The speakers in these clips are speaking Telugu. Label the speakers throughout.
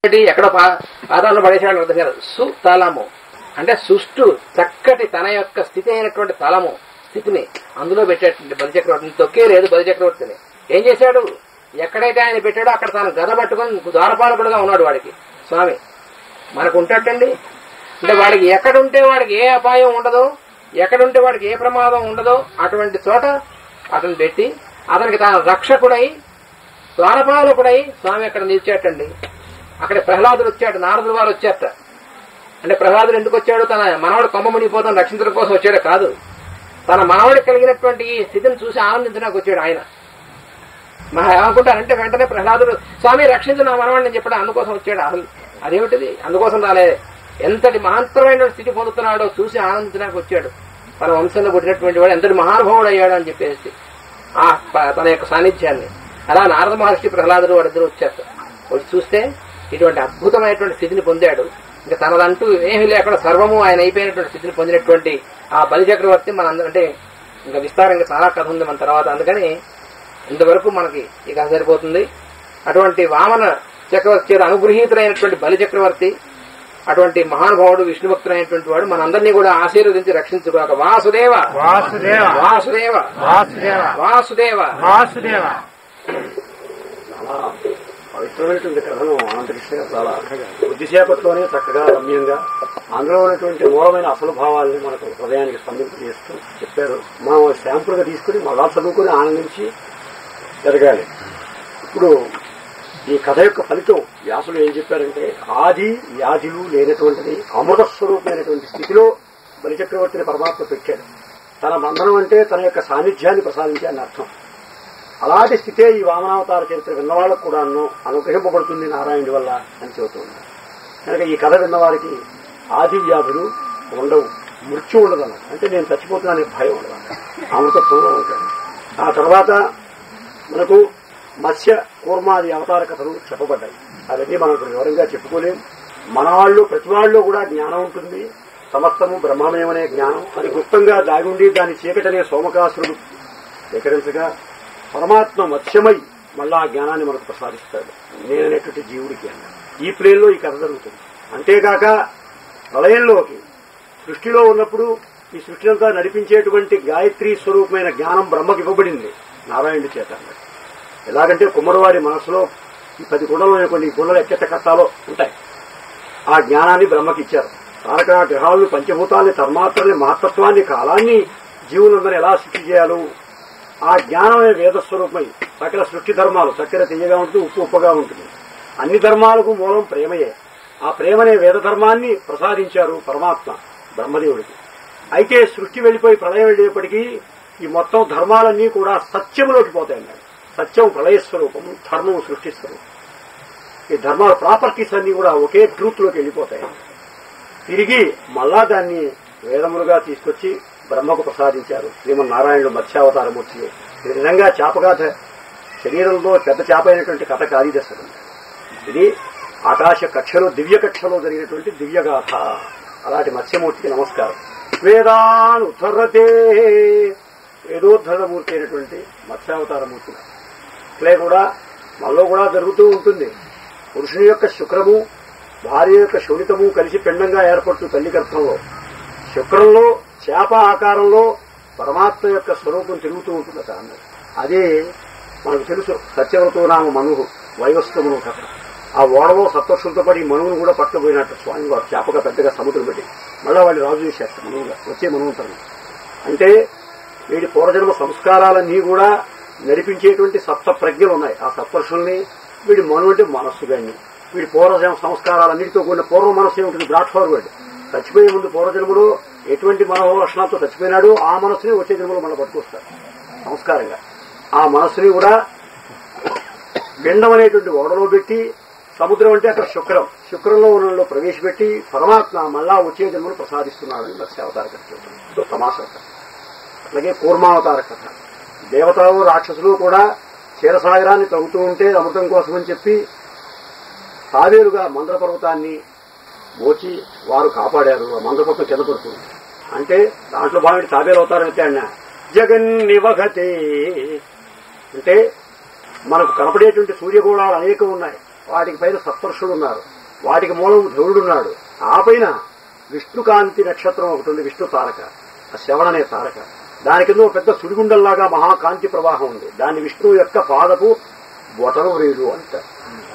Speaker 1: ఒకటి ఎక్కడో పా- పాదాలను పడేసాడు అర్థం కాదు సుతలము అంటే సుష్టు చక్కటి తన యొక్క స్థితి అయినటువంటి తలము స్థితిని అందులో పెట్టేటువంటి బలిచక్రవర్తిని తొక్కేలేదు బలిచక్రవర్తిని ఏం చేశాడు ఎక్కడైతే ఆయన పెట్టాడో అక్కడ తాను గద పట్టుకొని ద్వారపాలకుడుగా ఉన్నాడు వాడికి స్వామి మనకు ఉంటాటండి అంటే వాడికి ఎక్కడుంటే వాడికి ఏ అపాయం ఉండదో ఎక్కడుంటే వాడికి ఏ ప్రమాదం ఉండదో అటువంటి చోట అతను పెట్టి అతనికి తాను రక్షకుడై ద్వారపాలకుడై స్వామి అక్కడ నిలిచేటండి అక్కడ ప్రహ్లాదుడు వచ్చాడు నారదుడు వారు వచ్చారట అంటే ప్రహ్లాదుడు ఎందుకు వచ్చాడు తన మనవడు కొమ్మ మునిగిపోతాను రక్షించడం కోసం వచ్చాడు కాదు తన మనవడికి కలిగినటువంటి ఈ స్థితిని చూసి ఆనందించడానికి వచ్చాడు ఆయన మహా ఏమనుకుంటారంటే వెంటనే ప్రహ్లాదుడు స్వామి రక్షించు నా మనవాడిని చెప్పడం అందుకోసం వచ్చాడు అసలు అదేమిటిది అందుకోసం రాలే ఎంతటి మహత్తరమైన స్థితి పొందుతున్నాడో చూసి ఆనందించడానికి వచ్చాడు తన వంశంలో పుట్టినటువంటి వాడు ఎంతటి మహానుభావుడు అయ్యాడు అని చెప్పేసి ఆ ప- తన యొక్క సాన్నిధ్యాన్ని అలా నారద మహర్షి ప్రహ్లాదుడు వారిద్దరు వచ్చారు వచ్చి చూస్తే ఇటువంటి అద్భుతమైనటువంటి స్థితిని పొందాడు ఇంకా తనదంటూ ఏమీ లేకుండా సర్వము ఆయన అయిపోయినటువంటి స్థితిని పొందినటువంటి ఆ బలి చక్రవర్తి మన అంటే ఇంకా విస్తారంగా చాలా కథ ఉంది మన తర్వాత అందుకని ఇంతవరకు మనకి ఇక సరిపోతుంది అటువంటి వామన చక్రవర్తి చేత అనుగృహీతులైనటువంటి బలి చక్రవర్తి అటువంటి మహానుభావుడు విష్ణు భక్తులైనటువంటి వాడు మనందరినీ కూడా ఆశీర్వదించి రక్షించుగాక వాసుదేవ
Speaker 2: వాసుదేవ
Speaker 1: వాసుదేవ
Speaker 2: వాసుదేవ
Speaker 1: వాసుదేవ
Speaker 2: వాసుదేవ
Speaker 3: చాలా పవిత్రమైనటువంటి కథను అనంతకృష్ణ గారు చాలా కొద్దిసేపట్లోనే చక్కగా రమ్యంగా అందులో ఉన్నటువంటి మూలమైన అసలు భావాల్ని మనకు హృదయానికి స్పందింపజేస్తూ చెప్పారు మనం శాంపుల్గా తీసుకుని మళ్ళా చదువుకుని ఆనందించి జరగాలి ఇప్పుడు ఈ కథ యొక్క ఫలితం వ్యాసులు ఏం చెప్పారంటే ఆది వ్యాధులు లేనటువంటిది అమృత స్వరూపమైనటువంటి స్థితిలో బలిచక్రవర్తిని పరమాత్మ పెట్టాడు తన బంధనం అంటే తన యొక్క సాన్నిధ్యాన్ని ప్రసాదించాలని అర్థం అలాంటి స్థితే ఈ వామనావతార చరిత్ర విన్నవాళ్ళకు కూడాను అనుగ్రహింపబడుతుంది నారాయణుడి వల్ల అని చెబుతుంది కనుక ఈ కథ విన్నవారికి ఆది వ్యాధులు ఉండవు మృత్యు ఉండదు అన్నమాట అంటే నేను చచ్చిపోతున్నానే భయం ఉండదు అమృతత్వంలో ఉంటాడు ఆ తర్వాత మనకు మత్స్య కూర్మాది అవతార కథలు చెప్పబడ్డాయి అవన్నీ మనం ఇప్పుడు వివరంగా చెప్పుకోలేం మన వాళ్ళు ప్రతి వాళ్ళు కూడా జ్ఞానం ఉంటుంది సమస్తము బ్రహ్మమయమనే జ్ఞానం అది గుప్తంగా దాగుండి దాని చీకటనే సోమకాసురుడు స్వీకరించగా పరమాత్మ మత్స్యమై మళ్ళా ఆ జ్ఞానాన్ని మనకు ప్రసాదిస్తాడు నేననేటువంటి జీవుడికి అన్నాడు ఈ ప్లేన్లో ఈ కథ జరుగుతుంది అంతేకాక ప్రళయంలోకి సృష్టిలో ఉన్నప్పుడు ఈ సృష్టి అంతా నడిపించేటువంటి గాయత్రి స్వరూపమైన జ్ఞానం బ్రహ్మకి ఇవ్వబడింది నారాయణుడి చేత అన్నాడు ఎలాగంటే కుమ్మరివాడి మనసులో ఈ పది గుణలు కొన్ని గుణలు ఎక్కెత్త కట్టాలో ఉంటాయి ఆ జ్ఞానాన్ని బ్రహ్మకి ఇచ్చారు తారక గ్రహాలను పంచభూతాన్ని తర్మాత్రని మహత్తత్వాన్ని కాలాన్ని జీవులందరూ ఎలా సృష్టి చేయాలో ఆ జ్ఞానమే వేద స్వరూపమై సకల సృష్టి ధర్మాలు చక్కెర తీయగా ఉంటుంది ఉప్పు ఉప్పగా ఉంటుంది అన్ని ధర్మాలకు మూలం ప్రేమయే ఆ ప్రేమనే వేద ధర్మాన్ని ప్రసాదించారు పరమాత్మ బ్రహ్మదేవుడికి అయితే సృష్టి వెళ్లిపోయి ప్రళయం వెళ్ళేప్పటికీ ఈ మొత్తం ధర్మాలన్నీ కూడా సత్యములోకి పోతాయన్నాడు సత్యం ప్రళయ స్వరూపం ధర్మం సృష్టి స్వరూపం ఈ ధర్మాల ప్రాపర్టీస్ అన్ని కూడా ఒకే ట్రూత్ లోకి వెళ్ళిపోతాయి తిరిగి మళ్ళా దాన్ని వేదములుగా తీసుకొచ్చి బ్రహ్మకు ప్రసాదించారు శ్రీమన్నారాయణుడు మత్స్యావతారమూర్తి ఇది నిజంగా చేపగాథ శరీరంలో పెద్ద చేప అయినటువంటి కథ కాది దశకం ఇది ఆకాశ కక్షలో దివ్య కక్షలో జరిగినటువంటి దివ్యగాథ అలాంటి మత్స్యమూర్తికి నమస్కారం వేదాన్ ఉద్ధరతే వేదోద్ధరణమూర్తి అయినటువంటి మత్స్యావతారమూర్తి ఇట్లే కూడా మనలో కూడా జరుగుతూ ఉంటుంది పురుషుని యొక్క శుక్రము భార్య యొక్క శోణితము కలిసి పిండంగా ఏర్పడుతూ తల్లి గర్భంలో శుక్రంలో చేప ఆకారంలో పరమాత్మ యొక్క స్వరూపం తిరుగుతూ ఉంటుందట అన్నది అదే మనకు తెలుసు సత్యవ్రతో నామ మనువు వైవస్వమును కథ ఆ ఓడలో సప్తర్షులతో పడి మనువును కూడా పట్టుకుపోయినట్టు స్వామి వారు చేపగా పెద్దగా సముద్రం పెట్టి మళ్ళా వాళ్ళు రాజు చేసేస్తారు మనువుగా వచ్చే మనువంతరం అంటే వీడి పూర్వజన్మ సంస్కారాలన్నీ కూడా నడిపించేటువంటి సప్త ప్రజ్ఞలు ఉన్నాయి ఆ సప్తర్షుల్ని వీడి మను అంటే మనస్సు కానీ వీడి పూర్వజన్మ సంస్కారాలన్నిటితో కూడిన పూర్వ మనస్సు ఏమిటి బ్రాడ్ ఫార్వర్డ్ చచ్చిపోయే ముందు పూర్వజన్మలో ఎటువంటి మనోభవ లక్షణాలతో చచ్చిపోయినాడు ఆ మనస్సుని వచ్చే జన్మలో మనం పట్టుకొస్తారు సంస్కారంగా ఆ మనస్సుని కూడా పిండం అనేటువంటి ఓడలో పెట్టి సముద్రం అంటే అక్కడ శుక్రం శుక్రంలో ఉన్నలో ప్రవేశపెట్టి పరమాత్మ మళ్ళా వచ్చే జన్మను ప్రసాదిస్తున్నాడని మత్స్యావతార కథ చెబుతుంది తమాస కథ అలాగే కూర్మావతార కథ దేవతలు రాక్షసులు కూడా క్షీరసాగరాన్ని తవ్వుతూ ఉంటే అమృతం కోసమని చెప్పి తావేరుగా మందర పర్వతాన్ని మోచి వారు కాపాడారు ఆ మందర పర్వతం కింద పడుతుంది అంటే దాంట్లో భాగం తాబేలు అవుతారు అయితే అన్న జగన్ నివగతే అంటే మనకు కనపడేటువంటి సూర్యగోళాలు అనేకం ఉన్నాయి వాటికి పైన సప్తర్షులు ఉన్నారు వాటికి మూలం ధ్రువుడున్నాడు ఆ పైన విష్ణుకాంతి నక్షత్రం ఒకటి ఉంది విష్ణు తారక ఆ శవణ అనే తారక దాని కింద ఒక పెద్ద సుడిగుండంలాగా మహాకాంతి ప్రవాహం ఉంది దాన్ని విష్ణువు యొక్క పాదపు బొటనవ్రేలు అంటారు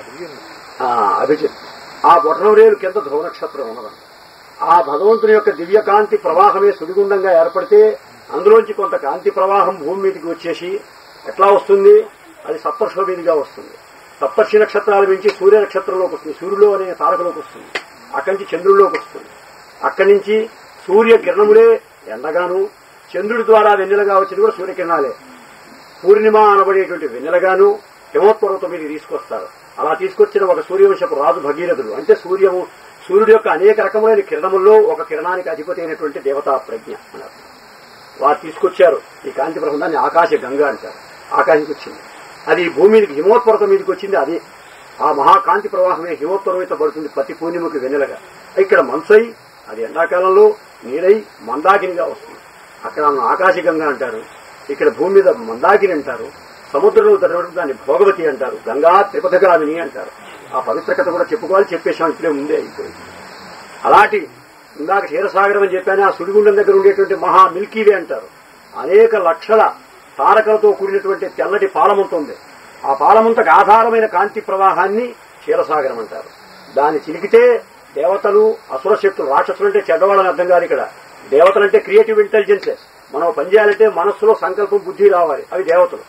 Speaker 3: ఆ, అభిజిత్ ఆ బొటనవ్రేలు కింద ధ్రువ నక్షత్రం ఉన్నదంట ఆ భగవంతుని యొక్క దివ్యకాంతి ప్రవాహమే సుడిగుండంగా ఏర్పడితే అందులోంచి కొంత కాంతి ప్రవాహం భూమి మీదకి వచ్చేసి ఎట్లా వస్తుంది అది సప్తర్షుల మీదుగా వస్తుంది సప్తర్షి నక్షత్రాల నుంచి సూర్య నక్షత్రంలోకి వస్తుంది సూర్యుడు అనే తారకలోకి వస్తుంది అక్కడి నుంచి చంద్రుడిలోకి వస్తుంది అక్కడి నుంచి సూర్య కిరణములే ఎండగాను చంద్రుడి ద్వారా వెన్నెలగా వచ్చింది కూడా సూర్యకిరణాలే పూర్ణిమ అనబడేటువంటి వెన్నెలగాను హిమోత్పర్వతం మీద తీసుకొస్తారు అలా తీసుకొచ్చిన ఒక సూర్యవంశపు రాజు భగీరథుడు అంటే సూర్యము సూర్యుడు యొక్క అనేక రకములైన కిరణముల్లో ఒక కిరణానికి అధిపతి అయినటువంటి దేవతా ప్రజ్ఞ అన్నారు వారు తీసుకొచ్చారు ఈ కాంతి ప్రబంధాన్ని ఆకాశ గంగ అంటారు ఆకాశానికి వచ్చింది అది భూమి మీదకి హిమోత్పర్వతం మీదకి వచ్చింది అది ఆ మహాకాంతి ప్రవాహమే హిమోత్పర్వత పడుతుంది ప్రతి పూర్ణిమకి వెన్నెలగా ఇక్కడ మంచై అది ఎండాకాలంలో నీడై మందాకినిగా వస్తుంది అక్కడ ఆకాశ గంగ అంటారు ఇక్కడ భూమి మీద మందాకిని అంటారు సముద్రంలో తరగడం దాన్ని భోగవతి అంటారు గంగా త్రిపథగామిని అంటారు ఆ పవిత్రకత కూడా చెప్పుకోవాలి చెప్పేశాం ఇప్పుడే ముందే అయిపోయింది అలాంటి ఇందాక క్షీరసాగరం అని చెప్పాను ఆ సుడిగుండం దగ్గర ఉండేటువంటి మహా మిల్కీవే అంటారు అనేక లక్షల తారకలతో కూడినటువంటి తెల్లటి పాలముంత ఉంది ఆ పాలముంతకు ఆధారమైన కాంతి ప్రవాహాన్ని క్షీరసాగరం అంటారు దాన్ని చిలికితే దేవతలు అసుర శక్తులు రాక్షసులు అంటే చెడ్డవాళ్ళని అర్థం కాదు ఇక్కడ దేవతలు అంటే క్రియేటివ్ ఇంటెలిజెన్సెస్ మనం పని చేయాలంటే మనస్సులో సంకల్పం బుద్ధి రావాలి అవి దేవతలు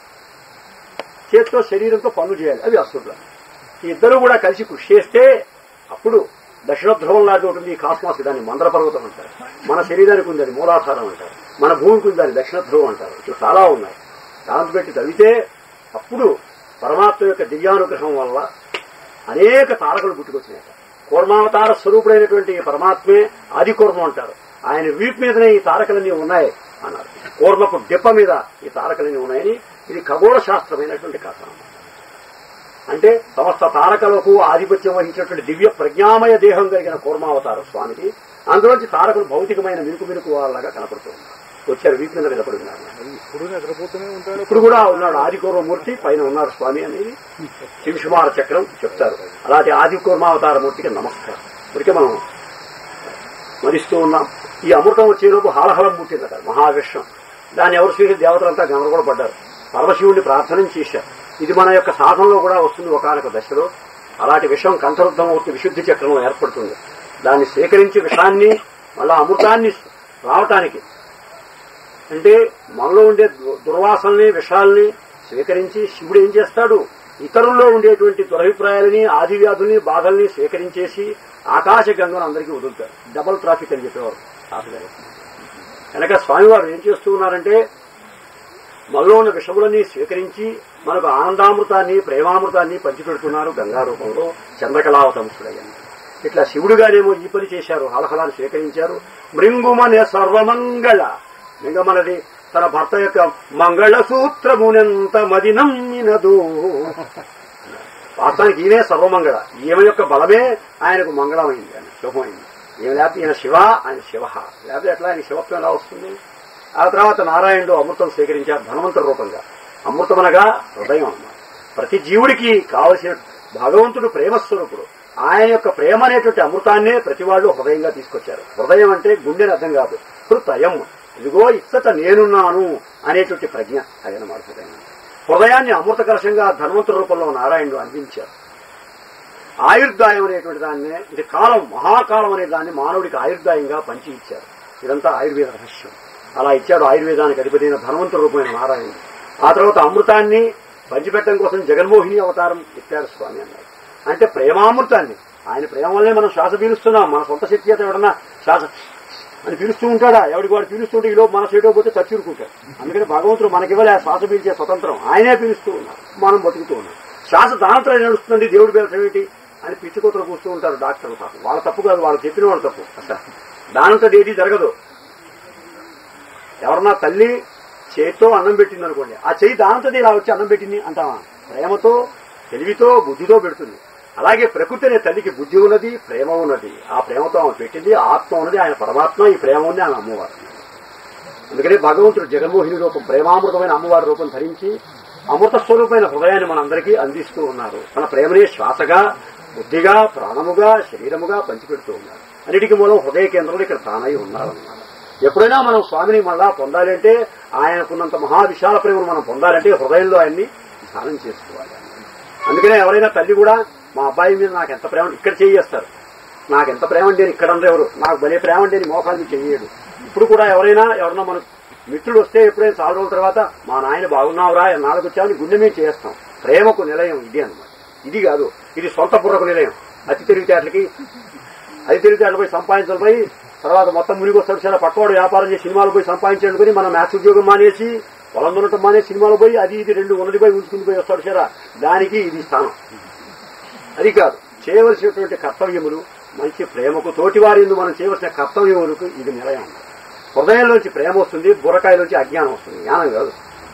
Speaker 3: చేతితో శరీరంతో పనులు చేయాలి అవి అసురులు ఈ ఇద్దరు కూడా కలిసి కృషి చేస్తే అప్పుడు దక్షిణ ధ్రువం లాంటి ఒకటి ఉంది ఈ కాస్మాస్ దాన్ని మందర పర్వతం అంటారు మన శరీరానికి ఉంది అది మూలాధారం అంటారు మన భూమికి ఉంది దాన్ని దక్షిణ ధ్రువం అంటారు ఇట్లా చాలా ఉన్నాయి దాంతో పెట్టి తవ్వితే అప్పుడు పరమాత్మ యొక్క దివ్యానుగ్రహం వల్ల అనేక తారకలు పుట్టుకొచ్చినాయి కూర్మావతార స్వరూపుడైనటువంటి ఈ పరమాత్మే ఆది కూర్మం అంటారు ఆయన వీపు మీదనే ఈ తారకలన్నీ ఉన్నాయి అన్నారు కూర్మపు డిప్ప మీద ఈ తారకలన్నీ ఉన్నాయని ఇది ఖగోళ శాస్త్రమైనటువంటి కథ అంటే సమస్త తారకలకు ఆధిపత్యం వహించినటువంటి దివ్య ప్రజ్ఞామయ దేహం కలిగిన కూర్మావతార స్వామికి అందులోంచి తారకులు భౌతికమైన మినుకు మినుకు వాళ్ళగా కనపడుతూ ఉన్నారు వచ్చారు వీటి మీద నిలబడి ఉన్నారు
Speaker 2: ఇప్పుడు నిద్రపోతూనే ఉంటాడు
Speaker 3: ఇప్పుడు కూడా ఉన్నాడు ఆదికూర్మమూర్తి పైన ఉన్నారు స్వామి అనేది శివకుమార చక్రం చెప్తారు అలాంటి ఆదికూర్మావతార మూర్తికి నమస్కారం ఇప్పటికే మనం స్మరిస్తూ ఉన్నాం ఈ అమృతం వచ్చేలోపు హాలహలం పుట్టిందట మహావిషం దాన్ని ఎవరు చూసి దేవతలంతా గమనగూడ పడ్డారు పరమశివుడిని ప్రార్థన చేశారు ఇది మన యొక్క సాధనలో కూడా వస్తుంది ఒకనొక దశలో అలాంటి విషం కంఠరుద్ధం అవుతుంది విశుద్ధి చక్రం ఏర్పడుతుంది దాన్ని సేకరించి విషాన్ని మళ్ళా అమృతాన్ని రావటానికి అంటే మనలో ఉండే దు- దుర్వాసనల్ని విషాల్ని స్వీకరించి శివుడు ఏం చేస్తాడు ఇతరుల్లో ఉండేటువంటి దురభిప్రాయాలని ఆది వ్యాధుల్ని బాధల్ని స్వీకరించేసి ఆకాశ గంగను అందరికీ వదులుతారు డబల్ ట్రాఫిక్ అని చెప్పేవారు తాతగారు కనుక స్వామివారు ఏం చేస్తూ ఉన్నారంటే మనలో ఉన్న విషములన్నీ స్వీకరించి మనకు ఆనందామృతాన్ని ప్రేమామృతాన్ని పంచిపెడుతున్నారు గంగా రూపంలో చంద్రకళావతంసుడయ్యారు ఇట్లా శివుడుగానేమో ఈ పని చేశారు హలహలాన్ని స్వీకరించారు మృంగుమనే సర్వమంగళ మింగమనది తన భర్త యొక్క మంగళ సూత్రమునెంత మది నమ్మినదు వాస్తవానికి ఈయనే సర్వమంగళ ఈమె యొక్క బలమే ఆయనకు మంగళమైంది ఆయన శుభమైంది ఈమె లేకపోతే ఈయన శివ ఆయన శివ లేకపోతే ఎట్లా ఆయన శివత్వం ఎలా వస్తుంది ఆ తర్వాత నారాయణుడు అమృతం స్వీకరించారు ధనవంతుల రూపంగా అమృతమనగా హృదయం అన్నమాట ప్రతి జీవుడికి కావలసిన భగవంతుడు ప్రేమస్వరూపుడు ఆయన యొక్క ప్రేమ అనేటువంటి అమృతాన్నే ప్రతి వాళ్ళు హృదయంగా తీసుకొచ్చారు హృదయం అంటే గుండెని అర్థం కాదు హృదయం ఇదిగో ఇచ్చట నేనున్నాను అనేటువంటి ప్రజ్ఞ అదనమాట హృదయం హృదయాన్ని అమృత కలశంగా ధనవంతుల రూపంలో నారాయణుడు అందించారు ఆయుర్దాయం అనేటువంటి దాన్ని ఇది కాలం మహాకాలం అనే దాన్ని మానవుడికి ఆయుర్దాయంగా పంచి ఇచ్చారు ఇదంతా ఆయుర్వేద రహస్యం అలా ఇచ్చాడు ఆయుర్వేదానికి అధిపతైన ధనవంతుల రూపమైన నారాయణుడు ఆ తర్వాత అమృతాన్ని పంచిపెట్టడం కోసం జగన్మోహిని అవతారం ఎత్తాడు స్వామి అన్నారు అంటే ప్రేమామృతాన్ని ఆయన ప్రేమ వల్లే మనం శ్వాస పీలుస్తున్నాం మన సొంత శక్తి చేత ఎవడన్నా శ్వాస అని పిలుస్తూ ఉంటాడా ఎవరికి వాడు పిలుస్తుంటే ఈలో మన సైడ్ పోతే చచ్చురుకుంటాడు అందుకని భగవంతుడు మనకివ్వలే ఆ శ్వాస పీల్చే స్వతంత్రం ఆయనే పిలుస్తూ ఉన్నారు మనం బతుకుతూ ఉన్నాం శ్వాస దానంతో నడుస్తుంది దేవుడి పేరు ఏమిటి అని పిచ్చుకోతలు కూస్తూ ఉంటారు డాక్టర్లు పాపం వాళ్ళ తప్పు కాదు వాళ్ళు చెప్పిన వాళ్ళ తప్పు అసలు దానంతో ఏది జరగదు ఎవరన్నా తల్లి చేతితో అన్నం పెట్టింది అనుకోండి ఆ చెయ్యి దానంతో ఇలా వచ్చి అన్నం పెట్టింది అంటామా ప్రేమతో తెలివితో బుద్ధితో పెడుతుంది అలాగే ప్రకృతి అనే తల్లికి బుద్ధి ఉన్నది ప్రేమ ఉన్నది ఆ ప్రేమతో ఆమె పెట్టింది ఆత్మ ఉన్నది ఆయన పరమాత్మ ఈ ప్రేమ ఉంది ఆయన అమ్మవారు అందుకనే భగవంతుడు జగన్మోహిని రూపం ప్రేమామృతమైన అమ్మవారి రూపం ధరించి అమృత స్వరూపమైన హృదయాన్ని మనందరికీ అందిస్తూ ఉన్నారు తన ప్రేమనే శ్వాసగా బుద్ధిగా ప్రాణముగా శరీరముగా పంచిపెడుతూ ఉన్నారు అన్నిటికీ మూలం హృదయ కేంద్రంలో ఇక్కడ తానై ఉన్నారన్నమాట ఎప్పుడైనా మనం స్వామిని మళ్ళా పొందాలి అంటే ఆయనకున్నంత మహా విశాల ప్రేమను మనం పొందాలంటే హృదయంలో ఆయన్ని ధ్యానం చేసుకోవాలి అందుకనే ఎవరైనా తల్లి కూడా మా అబ్బాయి మీద నాకు ఎంత ప్రేమ ఇక్కడ చేయేస్తారు నాకు ఎంత ప్రేమ అంటే ఇక్కడ అందరూ ఎవరు నాకు భలే ప్రేమ అంటే మోకాలు చెయ్యడు ఇప్పుడు కూడా ఎవరైనా ఎవరన్నా మన మిత్రుడు వస్తే ఎప్పుడైనా చాలా రోజుల తర్వాత మా నాయన బాగున్నావురా నాలుగు వచ్చామని గుండె మీద చేస్తాం ప్రేమకు నిలయం ఇది అన్నమాట ఇది కాదు ఇది సొంత బుర్రకు నిలయం అతి తెలివితేటలకి అతి తెలివితేటలు పోయి సంపాదించడం పోయి తర్వాత మొత్తం మునిగి వస్తాడు చాలా పక్కవాడు వ్యాపారం చేసి సినిమాలు పోయి సంపాదించుకొని మన మ్యాథ్స్ ఉద్యోగం మానేసి పొలం దున్నటం మానేసి సినిమాలు పోయి అది ఇది రెండు ఉన్నది పోయి ఉంచుకుని పోయి వస్తాడు సరే దానికి ఇది స్థానం అది కాదు చేయవలసినటువంటి కర్తవ్యములు మంచి ప్రేమకు తోటి వారి ఎందు మనం చేయవలసిన కర్తవ్యములకు ఇది నిలయం హృదయంలోంచి ప్రేమ వస్తుంది బుర్రకాయలోంచి అజ్ఞానం వస్తుంది జ్ఞానం కాదు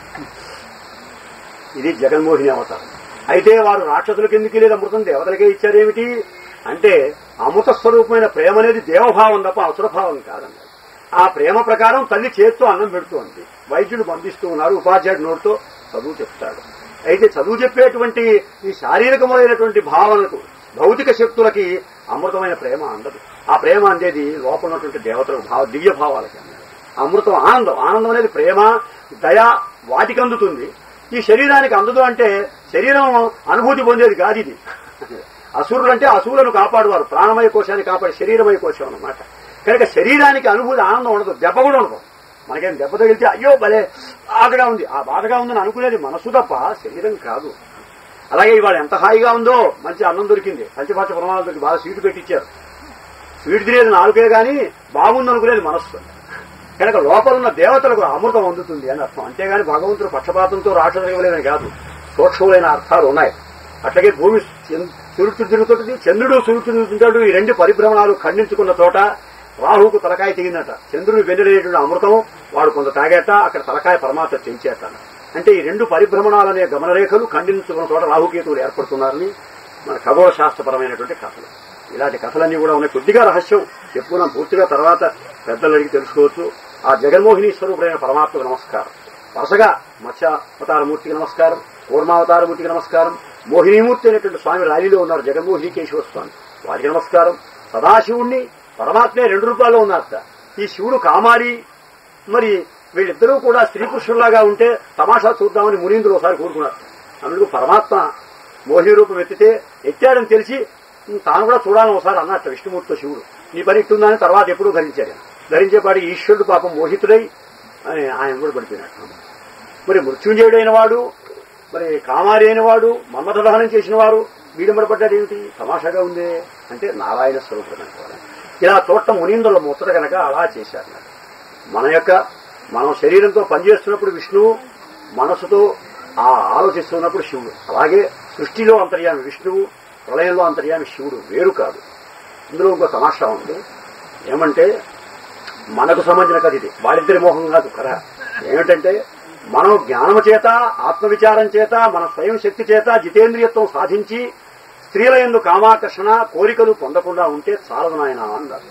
Speaker 3: ఇది జగన్మోహిని అవతారం అయితే వారు రాక్షసులకు ఎందుకు లేదు అమృతం దేవతలకే ఇచ్చారేమిటి అంటే అమృత స్వరూపమైన ప్రేమ అనేది దేవభావం తప్ప అసురభావం కాదన్నారు ఆ ప్రేమ ప్రకారం తల్లి చేత్తో అన్నం పెడుతోంది వైద్యులు పంపిస్తూ ఉన్నారు ఉపాధ్యాయుడు నోటితో చదువు చెప్తాడు అయితే చదువు చెప్పేటువంటి ఈ శారీరకమైనటువంటి భావనలకు భౌతిక శక్తులకి అమృతమైన ప్రేమ అందదు ఆ ప్రేమ అందేది లోపల ఉన్నటువంటి దేవతలకు భావ దివ్య భావాలకి అన్నారు అమృతం ఆనందం ఆనందం అనేది ప్రేమ దయ వాటికి అందుతుంది ఈ శరీరానికి అందదు అంటే శరీరం అనుభూతి పొందేది కాదు ఇది అసురులు అంటే అసురులను కాపాడువారు ప్రాణమయ కోశాన్ని కాపాడే శరీరమయ కోశం అన్నమాట కనుక శరీరానికి అనుభూతి ఆనందం ఉండదు దెబ్బ కూడా ఉండదు మనకేం దెబ్బ తగిలితే అయ్యో భలే బాధగా ఉంది ఆ బాధగా ఉందని అనుకునేది మనసు తప్ప శరీరం కాదు అలాగే ఇవాళ ఎంత హాయిగా ఉందో మంచి అన్నం దొరికింది పంచపాచ ప్రమాణాలు దొరికి బాగా స్వీట్ పెట్టించారు స్వీట్ తినేది నాలుగే గాని బాగుందనుకునేది మనస్సు కనుక లోపల ఉన్న దేవతలకు అమృతం అందుతుంది అని అర్థం అంతేగాని భగవంతుడు పక్షపాతంతో రాక్షసులు ఇవ్వలేదని కాదు సూక్ష్మమైన అర్థాలు ఉన్నాయి అట్లాగే భూమి చం- సూర్యుడు తిరుగుతుంటుంది చంద్రుడు సూర్యుడు తిరుగుతుంటాడు ఈ రెండు పరిభ్రమణాలు ఖండించుకున్న చోట రాహుకు తలకాయ తెగిందట చంద్రుడు వెన్నెలేటువంటి అమృతం వాడు కొంత తాగేట అక్కడ తలకాయ పరమాత్మ చేయించేట అంటే ఈ రెండు పరిభ్రమణాలనే గమనరేఖలు ఖండించుకున్న చోట రాహుకేతువులు ఏర్పడుతున్నారని మన ఖగోళ శాస్త్రపరమైనటువంటి కథలు ఇలాంటి కథలన్నీ కూడా ఉన్నాయి కొద్దిగా రహస్యం చెప్పుకున్నాం పూర్తిగా తర్వాత పెద్దలు అడిగి తెలుసుకోవచ్చు ఆ జగన్మోహిని స్వరూపుడైన పరమాత్మకు నమస్కారం వరుసగా మత్స్యావతారమూర్తికి నమస్కారం కూర్మావతారమూర్తికి నమస్కారం మోహినీమూర్తి అనేటువంటి స్వామి ర్యాలీలో ఉన్నారు జగన్మోహిని కేశవ స్వామి వారికి నమస్కారం సదాశివుణ్ణి పరమాత్మే రెండు రూపాయలు ఉన్నారట ఈ శివుడు కామారి మరి వీళ్ళిద్దరూ కూడా స్త్రీ పురుషుల్లాగా ఉంటే తమాషా చూద్దామని మునీంద్రులు ఒకసారి కోరుకున్నారు అందుకు పరమాత్మ మోహిని రూపం ఎత్తితే ఎత్తాడని తెలిసి తాను కూడా చూడాలని ఒకసారి అన్నట్టు విష్ణుమూర్తితో శివుడు నీ పని ఇట్టుందని తర్వాత ఎప్పుడూ ధరించాడు ఆయన. ధరించేపాటి ఈశ్వరుడు పాపం మోహితుడై ఆయన ఆయన కూడా పడిపోయినట్టు మరి మృత్యుంజయుడైన వాడు మరి కామారి అయిన వాడు మన్మథ దహనం చేసిన వారు వీడిమడపడ్డాడు ఏమిటి తమాషాగా ఉందే అంటే నారాయణ స్వరూపం ఇలా చూడటం మునీంద్రుల ముచ్చట కనుక అలా చేశారు నాకు. మన యొక్క మనం శరీరంతో పనిచేస్తున్నప్పుడు విష్ణువు మనసుతో ఆ ఆలోచిస్తున్నప్పుడు శివుడు అలాగే సృష్టిలో అంతర్యామి విష్ణువు ప్రళయంలో అంతర్యామి శివుడు వేరు కాదు ఇందులో ఇంకో తమాషా ఉంది ఏమంటే మనకు సంబంధించిన కథ ఇది వాళ్ళిద్దరి మోహం కాదు కథ ఏమిటంటే మనం జ్ఞానము చేత ఆత్మవిచారం చేత మన స్వయం శక్తి చేత జితేంద్రియత్వం సాధించి స్త్రీల ఎందు కామాకర్షణ కోరికలు పొందకుండా ఉంటే చాలదు నాయన అన్నారు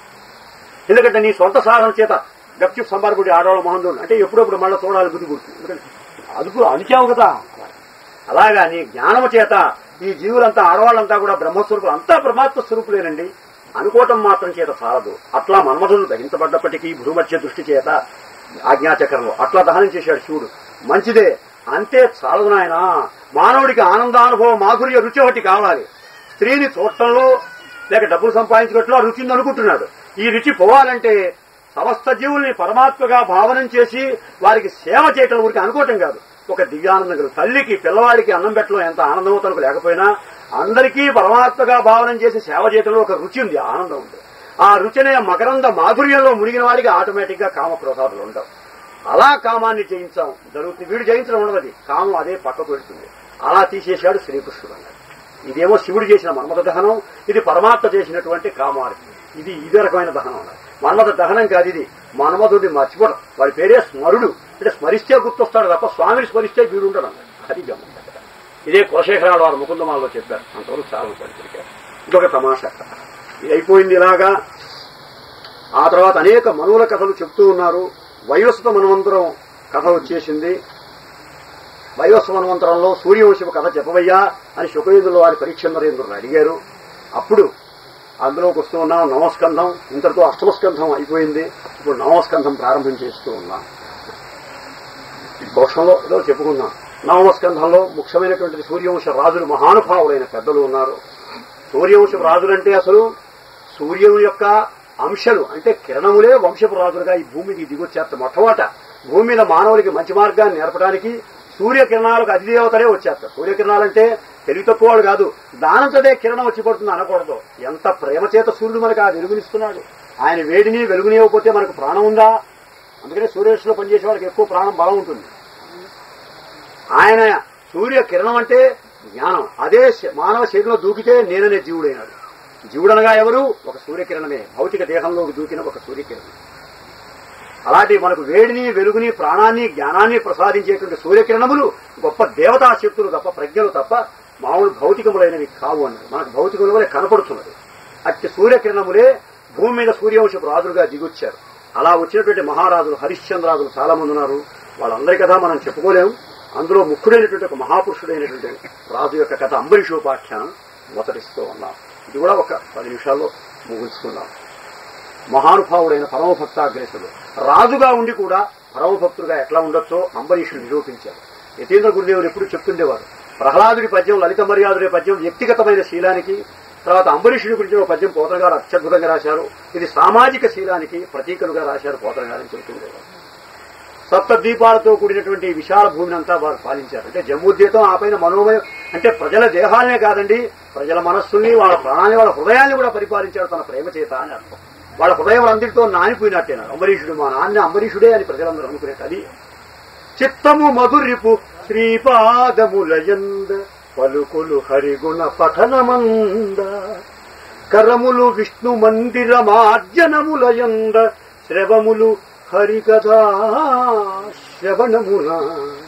Speaker 3: ఎందుకంటే నీ సొంత సాధన చేత గప్చిప్ సంబారకుడి ఆడవాళ్ళ మొహంలో అంటే ఎప్పుడప్పుడు మళ్ళీ చూడాలి బుద్ధి పుడుతుంది ఎందుకంటే అదుపు అణిచావు కదా అలాగా నీ జ్ఞానము చేత ఈ జీవులంతా ఆడవాళ్ళంతా కూడా బ్రహ్మస్వరూపులు అంతా పరమాత్మ స్వరూపులేనండి అనుకోవటం మాత్రం చేత చాలదు అట్లా మన్మధులు దహించబడ్డప్పటికీ భూమధ్య దృష్టి చేత ఆజ్ఞాచక్రంలో అట్లా దహనం చేశాడు శివుడు మంచిదే అంతే చాలదు నాయన మానవుడికి ఆనందానుభవం మాధుర్య రుచి ఒకటి కావాలి స్త్రీని చూడటంలో లేక డబ్బులు సంపాదించినట్లు ఆ రుచిని అనుకుంటున్నాడు ఈ రుచి పోవాలంటే సమస్త జీవుల్ని పరమాత్మగా భావనం చేసి వారికి సేవ చేయటం ఊరికి అనుకోవటం కాదు ఒక దివ్యానందం కలుగు తల్లికి పిల్లవాడికి అన్నం పెట్టడం ఎంత ఆనందమో తనకు లేకపోయినా అందరికీ పరమాత్మగా భావనం చేసి సేవ చేయటంలో ఒక రుచి ఉంది ఆనందం ఉంది ఆ రుచినే మకరంద మాధుర్యంలో మునిగిన వాడికి ఆటోమేటిక్ గా కామ క్రోధాలు ఉండవు అలా కామాన్ని జయించాం జరుగుతుంది వీడు జయించడం ఉండదు కామం అదే పక్కకు వెళ్తుంది అలా తీసేశాడు శ్రీకృష్ణుడు అన్నాడు ఇదేమో శివుడు చేసిన మన్మథ దహనం ఇది పరమాత్మ చేసినటువంటి కామారి ఇది ఇదే రకమైన దహనం అన్నారు మన్మథ దహనం కాదు ఇది మన్మధుడిని మర్చిపోవడం వాడి పేరే స్మరుడు అంటే స్మరిస్తే గుర్తొస్తాడు తప్ప స్వామిని స్మరిస్తే వీడు ఉండడం అన్నాడు. అది గమనం ఇదే కులశేఖరాలు వారు ముకుందమాల్లో చెప్పారు అంతవరకు చాలా పడిపోయారు ఇదొక తమాషా కథ ఇది అయిపోయింది ఇలాగా ఆ తర్వాత అనేక మనువుల కథలు చెప్తూ ఉన్నారు వైవస్వత మనవంతరం కథ వచ్చేసింది వైవస్వన్వంతరంలో సూర్యవంశపు కథ చెప్పవయ్యా అని శుకయుధులు వారి పరీక్షందరేంద్రుడు అడిగారు అప్పుడు అందులోకి వస్తూ ఉన్నాం నవస్కంధం ఇంతటితో అష్టమస్కంధం అయిపోయింది ఇప్పుడు నవస్కంధం ప్రారంభం చేస్తూ ఉన్నాం దోషంలో ఏదో చెప్పుకున్నాం నవమస్కంధంలో ముఖ్యమైనటువంటి సూర్యవంశ రాజులు మహానుభావులైన పెద్దలు ఉన్నారు సూర్యవంశ రాజులంటే అసలు సూర్యం యొక్క అంశలు అంటే కిరణములే వంశపు రాజులుగా ఈ భూమికి దిగొచ్చేస్తారు మొట్టమొదట భూమి మీద మానవులకి మంచి మార్గాన్ని నేర్పడానికి సూర్యకిరణాలకు అధిదేవతలే వచ్చేస్తారు సూర్యకిరణాలంటే తెలివి తక్కువ వాడు కాదు దానంతదే కిరణం వచ్చి పడుతుంది అనకూడదు ఎంత ప్రేమ చేత సూర్యుడు మనకు ఆ వెలుగునిస్తున్నాడు ఆయన వేడిని వెలుగునివ్వకపోతే మనకు ప్రాణం ఉందా అందుకనే సూర్యరశ్మిలో పనిచేసే వాళ్ళకి ఎక్కువ ప్రాణం బలం ఉంటుంది ఆయన సూర్య కిరణం అంటే జ్ఞానం అదే శ- మానవ శరీరంలో దూకితే నేననే జీవుడైనాడు జీవుడనగా ఎవరు ఒక సూర్యకిరణమే భౌతిక దేహంలోకి దూకిన ఒక సూర్యకిరణం అలాంటి మనకు వేడిని వెలుగుని ప్రాణాన్ని జ్ఞానాన్ని ప్రసాదించేటువంటి సూర్యకిరణములు గొప్ప దేవతా శక్తులు తప్ప ప్రజ్ఞలు తప్ప మామూలు భౌతికములైనవి కావు అన్నారు మనకు భౌతికముల వలె కనపడుతున్నది అట్టి సూర్యకిరణములే భూమి మీద సూర్యవంశపు రాజులుగా దిగొచ్చారు అలా వచ్చినటువంటి మహారాజులు హరిశ్చంద్రాజులు చాలా మంది ఉన్నారు వాళ్ళందరి కథ మనం చెప్పుకోలేము అందులో ముఖ్యుడైనటువంటి ఒక మహాపురుషుడైనటువంటి రాజు యొక్క కథ అంబరీషోపాఖ్యానం మొదటిస్తూ ఉన్నాం ఇది కూడా ఒక పది నిమిషాల్లో ముగించుకుందాం మహానుభావుడైన పరమభక్తాగ్రేసుడు రాజుగా ఉండి కూడా పరమభక్తుడుగా ఎట్లా ఉండొచ్చో అంబరీషుడు నిరూపించారు యతీంద్ర గురుదేవులు ఎప్పుడు చెప్తుండేవారు ప్రహ్లాదుడి పద్యం లలిత మర్యాదుడి పద్యం వ్యక్తిగతమైన శీలానికి తర్వాత అంబరీషుడి గురించి ఒక పద్యం పోతన గారు అత్యద్భుతంగా రాశారు ఇది సామాజిక శీలానికి ప్రతీకలుగా రాశారు పోతన గారు అని చెబుతుండేవారు సప్త ద్వీపాలతో కూడినటువంటి ఈ విశాల భూమిని అంతా వారు పాలించారు అంటే జమ్ముద్వీపం ఆ పైన మనోమయం అంటే ప్రజల దేహాలనే కాదండి ప్రజల మనస్సుల్ని వాళ్ళ ప్రాణాన్ని వాళ్ళ హృదయాన్ని కూడా పరిపాలించాడు తన ప్రేమ చేత అని అర్థం వాళ్ళ హృదయం అందరితో నానిపోయినట్టేనారు అంబరీషుడు మా నాన్న అంబరీషుడే అని ప్రజలందరూ అనుకునేది అది చిత్తము మధురిపు శ్రీపాదములయంద పలుకులు హరిగుణ పఠనమంద కరములు విష్ణు మందిర మార్జనములయంద శ్రవములు హరికథా శ్రవణముల